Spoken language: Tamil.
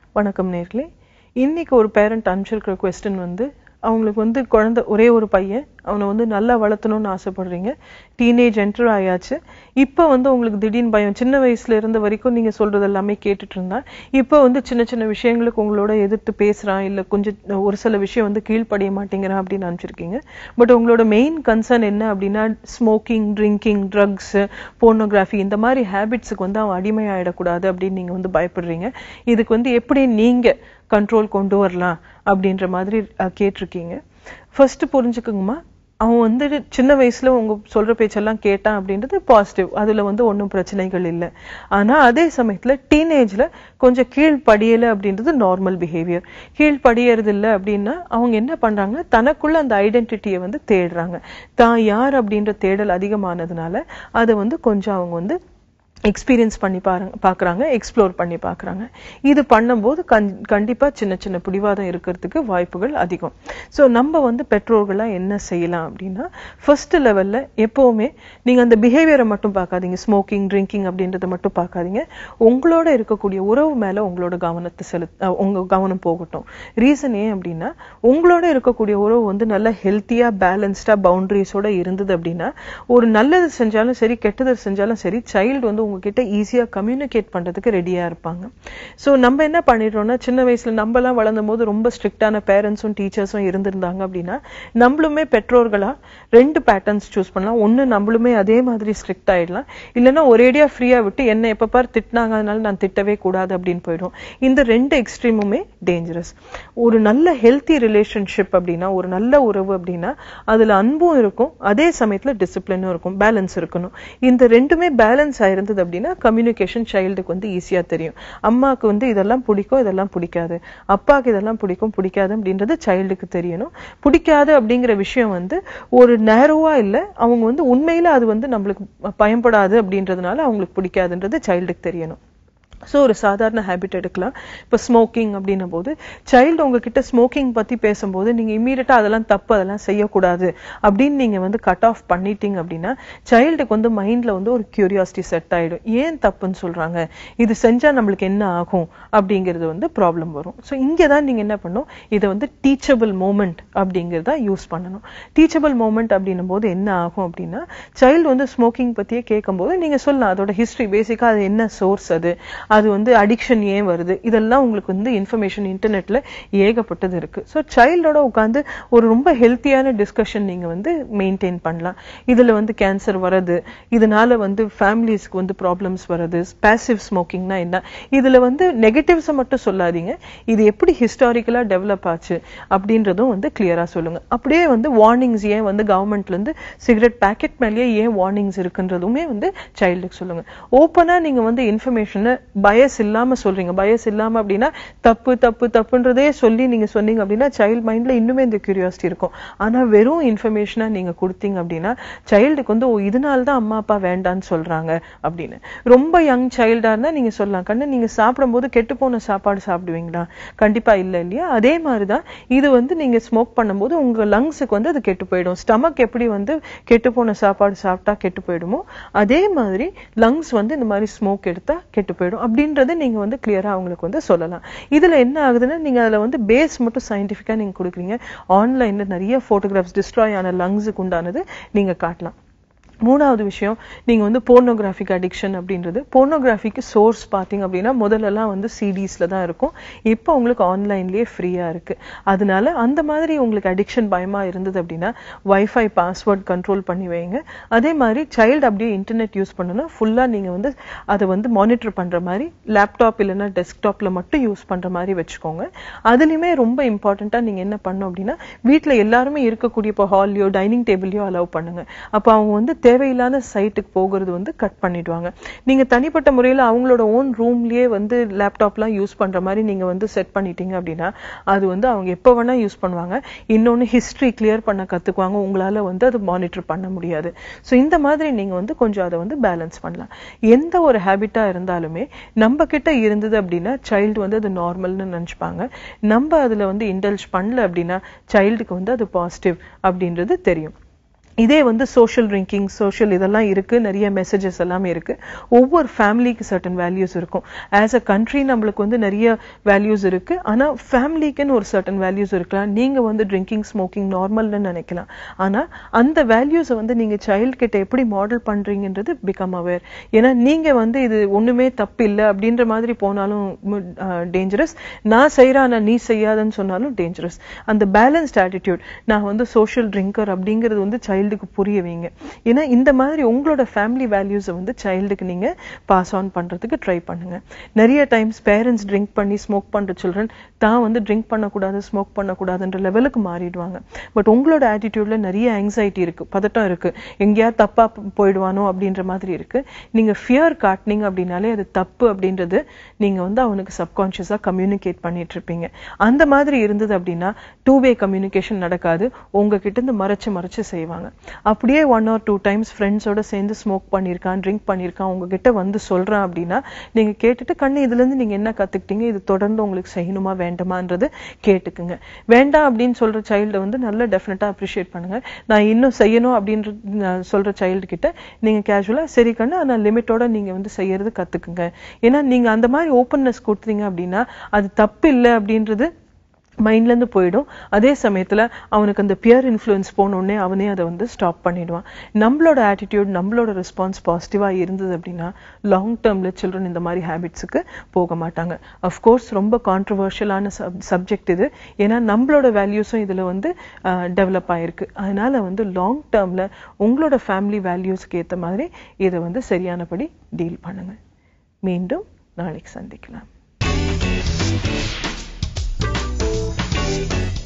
வணக்கம் நேர்களே இன்னைக்கு ஒரு பேரண்ட் அனுப்பிச்சிருக்கிற கொஸ்டின் வந்து அவங்களுக்கு வந்து குழந்தை ஒரே ஒரு பையன் அவனை வந்து நல்லா வளர்த்தணும்னு ஆசைப்படுறீங்க டீனேஜ் என்டர் ஆயாச்சு இப்போ வந்து உங்களுக்கு திடீர்னு பயம் சின்ன வயசுல இருந்த வரைக்கும் நீங்க சொல்றது எல்லாமே கேட்டுட்டு இருந்தான் இப்போ வந்து சின்ன சின்ன விஷயங்களுக்கு உங்களோட எதிர்த்து பேசுறான் இல்ல கொஞ்சம் ஒரு சில விஷயம் வந்து கீழ்ப்படிய மாட்டேங்கிறான் அப்படின்னு அனுப்பிச்சிருக்கீங்க பட் உங்களோட மெயின் கன்சர்ன் என்ன அப்படின்னா ஸ்மோக்கிங் ட்ரிங்கிங் ட்ரக்ஸ் போர்னோகிராஃபி இந்த மாதிரி ஹேபிட்ஸுக்கு வந்து அவன் அடிமையாயிடக்கூடாது அப்படின்னு நீங்க வந்து பயப்படுறீங்க இதுக்கு வந்து எப்படி நீங்க கண்ட்ரோல் கொண்டு வரலாம் அப்படின்ற மாதிரி அஹ், கேட்டிருக்கீங்க ஃபர்ஸ்ட் புரிஞ்சுக்குங்கம்மா அவன் வந்து சின்ன வயசுல உங்க சொல்ற பேச்செல்லாம் கேட்டான் அப்படின்றது பாசிட்டிவ் அதுல வந்து ஒன்றும் பிரச்சனைகள் இல்லை ஆனா அதே சமயத்துல டீனேஜ்ல கொஞ்சம் கீழ்ப்படியல அப்படின்றது நார்மல் பிஹேவியர் கீழ்ப்படியறது இல்லை அப்படின்னா அவங்க என்ன பண்றாங்க தனக்குள்ள அந்த ஐடென்டிட்டியை வந்து தேடுறாங்க தான் யார் அப்படின்ற தேடல் அதிகமானதுனால அதை வந்து கொஞ்சம் அவங்க வந்து எக்ஸ்பீரியன்ஸ் பண்ணி பாருங்க பார்க்கறாங்க எக்ஸ்ப்ளோர் பண்ணி பார்க்கறாங்க இது பண்ணும்போது கண் கண்டிப்பா சின்ன சின்ன பிடிவாதம் இருக்கிறதுக்கு வாய்ப்புகள் அதிகம் ஸோ நம்ம வந்து பெற்றோர்களா என்ன செய்யலாம் அப்படின்னா ஃபர்ஸ்ட் லெவல்ல எப்பவுமே நீங்க அந்த பிஹேவியரை மட்டும் பார்க்காதீங்க ஸ்மோக்கிங் ட்ரிங்கிங் அப்படின்றத மட்டும் பார்க்காதீங்க உங்களோட இருக்கக்கூடிய உறவு மேல உங்களோட கவனத்தை செலுத்த அஹ் உங்க கவனம் போகட்டும் ரீசன் ஏன் அப்படின்னா உங்களோட இருக்கக்கூடிய உறவு வந்து நல்ல ஹெல்த்தியா பேலன்ஸ்டா பவுண்டரிஸோட இருந்தது அப்படின்னா ஒரு நல்லது செஞ்சாலும் சரி கெட்டது செஞ்சாலும் சரி சைல்டு வந்து உங்ககிட்ட ஈஸியா கம்யூனிகேட் பண்றதுக்கு ரெடியா இருப்பாங்க ஸோ நம்ம என்ன பண்ணிடுறோம்னா சின்ன வயசுல நம்ம எல்லாம் வளர்ந்த போது ரொம்ப ஸ்ட்ரிக்டான பேரண்ட்ஸும் டீச்சர்ஸும் இருந்திருந்தாங்க அப்படின்னா நம்மளுமே பெற்றோர்களா ரெண்டு பேட்டர்ன்ஸ் சூஸ் பண்ணலாம் ஒண்ணு நம்மளுமே அதே மாதிரி ஸ்ட்ரிக்ட் ஆயிடலாம் இல்லைன்னா ஒரேடியா ஃப்ரீயா விட்டு என்ன எப்ப பார் திட்டினாங்க அதனால நான் திட்டவே கூடாது அப்படின்னு போயிடும் இந்த ரெண்டு எக்ஸ்ட்ரீமுமே டேஞ்சரஸ் ஒரு நல்ல ஹெல்த்தி ரிலேஷன்ஷிப் அப்படின்னா ஒரு நல்ல உறவு அப்படின்னா அதுல அன்பும் இருக்கும் அதே சமயத்துல டிசிப்ளினும் இருக்கும் பேலன்ஸ் இருக்கணும் இந்த ரெண்டுமே பேலன்ஸ் ஆயிருந்தது அப்படின்னா கம்யூனிகேஷன் சைல்டுக்கு வந்து ஈஸியா தெரியும் அம்மாவுக்கு வந்து இதெல்லாம் பிடிக்கும் இதெல்லாம் பிடிக்காது அப்பாவுக்கு இதெல்லாம் பிடிக்கும் பிடிக்காது அப்படின்றது சைல்டுக்கு தெரியணும் பிடிக்காது அப்படிங்கிற விஷயம் வந்து ஒரு நேரோவா இல்ல அவங்க வந்து உண்மையில அது வந்து நம்மளுக்கு பயன்படாது அப்படின்றதுனால அவங்களுக்கு பிடிக்காதுன்றது சைல்டுக்கு தெரியணும் ஸோ ஒரு சாதாரண ஹேபிட் எடுக்கலாம் இப்போ ஸ்மோக்கிங் அப்படின்னும் போது சைல்டு உங்ககிட்ட ஸ்மோக்கிங் பத்தி பேசும்போது நீங்க இம்மீடியட்டா அதெல்லாம் தப்பு அதெல்லாம் செய்யக்கூடாது அப்படின்னு நீங்க வந்து கட் ஆஃப் பண்ணிட்டீங்க அப்படின்னா சைல்டுக்கு வந்து மைண்ட்ல வந்து ஒரு கியூரியாசிட்டி செட் ஆயிடும் ஏன் தப்புன்னு சொல்றாங்க இது செஞ்சா நம்மளுக்கு என்ன ஆகும் அப்படிங்கிறது வந்து ப்ராப்ளம் வரும் ஸோ இங்கே தான் நீங்க என்ன பண்ணும் இதை வந்து டீச்சபிள் மூமெண்ட் அப்படிங்கிறத யூஸ் பண்ணணும் டீச்சபிள் மூமெண்ட் அப்படின்னும் போது என்ன ஆகும் அப்படின்னா சைல்டு வந்து ஸ்மோக்கிங் பத்தியே கேட்கும்போது நீங்க சொல்லலாம் அதோட ஹிஸ்டரி பேசிக்கா அது என்ன சோர்ஸ் அது அது வந்து அடிக்ஷன் ஏன் வருது இதெல்லாம் உங்களுக்கு வந்து இன்ஃபர்மேஷன் இன்டர்நெட்ல ஏகப்பட்டது இருக்கு ஸோ சைல்டோட உட்காந்து ஒரு ரொம்ப ஹெல்த்தியான டிஸ்கஷன் நீங்க வந்து மெயின்டைன் பண்ணலாம் இதுல வந்து கேன்சர் வர்றது இதனால வந்து ஃபேமிலிஸ்க்கு வந்து ப்ராப்ளம்ஸ் வருது பேசிவ் ஸ்மோக்கிங்னா என்ன இதுல வந்து நெகட்டிவ்ஸை மட்டும் சொல்லாதீங்க இது எப்படி ஹிஸ்டாரிக்கலா டெவலப் ஆச்சு அப்படின்றதும் வந்து கிளியரா சொல்லுங்க அப்படியே வந்து வார்னிங்ஸ் ஏன் வந்து கவர்மெண்ட்ல இருந்து சிகரெட் பேக்கெட் மேலேயே ஏன் வார்னிங்ஸ் இருக்குன்றதுமே வந்து சைல்டுக்கு சொல்லுங்க ஓப்பனா நீங்க வந்து இன்ஃபர்மேஷனை பயஸ் இல்லாம சொல்றீங்க பயஸ் இல்லாம அப்படின்னா தப்பு தப்பு தப்புன்றதே சொல்லி நீங்க சொன்னீங்க அப்படின்னா சைல்ட் மைண்ட்ல இன்னுமே இந்த கியூரியாசிட்டி இருக்கும் ஆனா வெறும் இன்ஃபர்மேஷனா நீங்க கொடுத்தீங்க அப்படின்னா சைல்டுக்கு வந்து ஓ இதனால தான் அம்மா அப்பா வேண்டான்னு சொல்றாங்க அப்படின்னு ரொம்ப யங் சைல்டா இருந்தா நீங்க சொல்லலாம் கண்ணு நீங்க சாப்பிடும்போது கெட்டு போன சாப்பாடு சாப்பிடுவீங்களா கண்டிப்பா இல்ல இல்லையா அதே மாதிரிதான் இது வந்து நீங்க ஸ்மோக் பண்ணும்போது உங்க லங்ஸுக்கு வந்து அது கெட்டு போயிடும் ஸ்டமக் எப்படி வந்து கெட்டு போன சாப்பாடு சாப்பிட்டா கெட்டு போயிடுமோ அதே மாதிரி லங்ஸ் வந்து இந்த மாதிரி ஸ்மோக் எடுத்தா கெட்டு போயிடும் அப்படின்றத நீங்க வந்து கிளியரா அவங்களுக்கு வந்து சொல்லலாம் இதுல என்ன ஆகுதுன்னா நீங்க அதுல வந்து பேஸ் மட்டும் சயின்டிபிக்கா நீங்க கொடுக்குறீங்க ஆன்லைன்ல நிறைய போட்டோகிராஃப்ஸ் டிஸ்ட்ராய் ஆன லங்ஸுக்கு உண்டானது நீங்க காட்டலாம் மூணாவது விஷயம் நீங்க வந்து போர்னோகிராஃபிக் அடிக்ஷன் அப்படின்றது போர்னோகிராஃபிக்கு சோர்ஸ் பாத்தீங்க அப்படின்னா முதல்லலாம் வந்து சிடிஸ்ல தான் இருக்கும் இப்போ உங்களுக்கு ஆன்லைன்லயே ஃப்ரீயா இருக்கு அதனால அந்த மாதிரி உங்களுக்கு அடிக்ஷன் பயமா இருந்தது அப்படின்னா வைஃபை பாஸ்வேர்ட் கண்ட்ரோல் பண்ணி வைங்க அதே மாதிரி சைல்டு அப்படியே இன்டர்நெட் யூஸ் பண்ணணும்னா ஃபுல்லா நீங்க வந்து அதை வந்து மானிட்டர் பண்ற மாதிரி லேப்டாப் இல்லைன்னா டெஸ்க்டாப்ல மட்டும் யூஸ் பண்ற மாதிரி வச்சுக்கோங்க அதுலயுமே ரொம்ப இம்பார்ட்டண்டா நீங்க என்ன பண்ணணும் அப்படின்னா வீட்ல எல்லாருமே இருக்கக்கூடிய இப்போ ஹால்லையோ டைனிங் டேபிள்லயோ அலோவ் பண்ணுங்க அப்ப அவங்க வந்து தேவையில்லாத சைட்டுக்கு போகிறது வந்து கட் பண்ணிடுவாங்க நீங்க தனிப்பட்ட முறையில அவங்களோட ஓன் ரூம்லயே வந்து லேப்டாப்லாம் யூஸ் பண்ற மாதிரி நீங்க வந்து செட் பண்ணிட்டீங்க அப்படின்னா அது வந்து அவங்க எப்போ வேணா யூஸ் பண்ணுவாங்க இன்னொன்னு ஹிஸ்டரி கிளியர் பண்ண கத்துக்குவாங்க உங்களால வந்து அது மானிட்டர் பண்ண முடியாது ஸோ இந்த மாதிரி நீங்க வந்து கொஞ்சம் அதை வந்து பேலன்ஸ் பண்ணலாம் எந்த ஒரு ஹேபிட்டா இருந்தாலுமே நம்ம கிட்ட இருந்தது அப்படின்னா சைல்டு வந்து அது நார்மல்னு நினைச்சுப்பாங்க நம்ம அதுல வந்து இன்டல்ஜ் பண்ணல அப்படின்னா சைல்டுக்கு வந்து அது பாசிட்டிவ் அப்படின்றது தெரியும் இதே வந்து சோஷியல் ட்ரிங்கிங் சோஷியல் இதெல்லாம் இருக்கு நிறைய மெசேஜஸ் எல்லாமே இருக்கு ஒவ்வொரு ஃபேமிலிக்கு சர்டன் வேல்யூஸ் இருக்கும் ஆஸ் அ கண்ட்ரி நம்மளுக்கு வந்து நிறைய வேல்யூஸ் இருக்கு ஆனா ஃபேமிலிக்குன்னு ஒரு சர்டன் வேல்யூஸ் இருக்கலாம் நீங்க வந்து ட்ரிங்கிங் ஸ்மோக்கிங் நார்மல்னு நினைக்கலாம் ஆனா அந்த வேல்யூஸை வந்து நீங்க சைல்டு கிட்ட எப்படி மாடல் பண்றீங்கன்றது பிகம் அவேர் ஏன்னா நீங்க வந்து இது ஒண்ணுமே தப்பு இல்லை அப்படின்ற மாதிரி போனாலும் டேஞ்சரஸ் நான் செய்யறேன் ஆனா நீ செய்யாதன்னு சொன்னாலும் டேஞ்சரஸ் அந்த பேலன்ஸ்ட் ஆட்டிடியூட் நான் வந்து சோஷியல் ட்ரிங்கர் அப்படிங்கிறது வந்து சைல்டுக்கு புரிய வைங்க ஏன்னா இந்த மாதிரி உங்களோட ஃபேமிலி வேல்யூஸை வந்து சைல்டுக்கு நீங்க பாஸ் ஆன் பண்றதுக்கு ட்ரை பண்ணுங்க நிறைய டைம்ஸ் பேரண்ட்ஸ் ட்ரிங்க் பண்ணி ஸ்மோக் பண்ற சில்ட்ரன் தான் வந்து ட்ரிங்க் பண்ணக்கூடாது ஸ்மோக் பண்ணக்கூடாதுன்ற லெவலுக்கு மாறிடுவாங்க பட் உங்களோட ஆட்டிடியூட்ல நிறைய ஆங்ஸைட்டி இருக்கு பதட்டம் இருக்கு எங்கேயாவது தப்பா போயிடுவானோ அப்படின்ற மாதிரி இருக்கு நீங்க ஃபியர் காட்டினீங்க அப்படின்னாலே அது தப்பு அப்படின்றது நீங்க வந்து அவனுக்கு சப்கான்ஷியஸா கம்யூனிகேட் பண்ணிட்டு இருப்பீங்க அந்த மாதிரி இருந்தது அப்படின்னா டூ வே கம்யூனிகேஷன் நடக்காது உங்ககிட்ட இருந்து மறைச்சு மறைச்சு செய்வாங்க அப்படியே ஒன் ஆர் டூ டைம்ஸ் ஃப்ரெண்ட்ஸோட சேர்ந்து ஸ்மோக் பண்ணியிருக்கான் ட்ரிங்க் பண்ணியிருக்கான் உங்ககிட்ட வந்து சொல்றான் அப்படின்னா நீங்க கேட்டுட்டு கண்ணு இதுல இருந்து நீங்க என்ன கத்துக்கிட்டீங்க இது தொடர்ந்து உங்களுக்கு செய்யணுமா வேண்டாமான்றது கேட்டுக்குங்க வேண்டாம் அப்படின்னு சொல்ற சைல்டை வந்து நல்லா டெஃபினட்டா அப்ரிஷியேட் பண்ணுங்க நான் இன்னும் செய்யணும் அப்படின்ற நான் சொல்ற சைல்டு கிட்ட நீங்க கேஷுவலா சரி கண்ணு ஆனா லிமிட்டோட நீங்க வந்து செய்யறது கத்துக்குங்க ஏன்னா நீங்க அந்த மாதிரி ஓப்பன்னஸ் கொடுத்தீங்க அப்படின்னா அது தப்பு இல்லை அப்படின்றது மைண்ட்ல இருந்து போயிடும் அதே சமயத்துல அவனுக்கு அந்த பியர் இன்ஃப்ளூயன்ஸ் போனோடனே அவனே அதை வந்து ஸ்டாப் பண்ணிடுவான் நம்மளோட ஆட்டிடியூட் நம்மளோட ரெஸ்பான்ஸ் பாசிட்டிவா இருந்தது அப்படின்னா லாங் டேர்ம்ல சில்ட்ரன் இந்த மாதிரி ஹேபிட்ஸுக்கு போக மாட்டாங்க அஃப்கோர்ஸ் ரொம்ப கான்ட்ரவர்ஷியலான சப்ஜெக்ட் இது ஏன்னா நம்மளோட வேல்யூஸும் இதுல வந்து டெவலப் ஆயிருக்கு அதனால வந்து லாங் டேர்ம்ல உங்களோட ஃபேமிலி வேல்யூஸ்க்கு ஏத்த மாதிரி இதை வந்து சரியானபடி டீல் பண்ணுங்க மீண்டும் நாளைக்கு சந்திக்கலாம்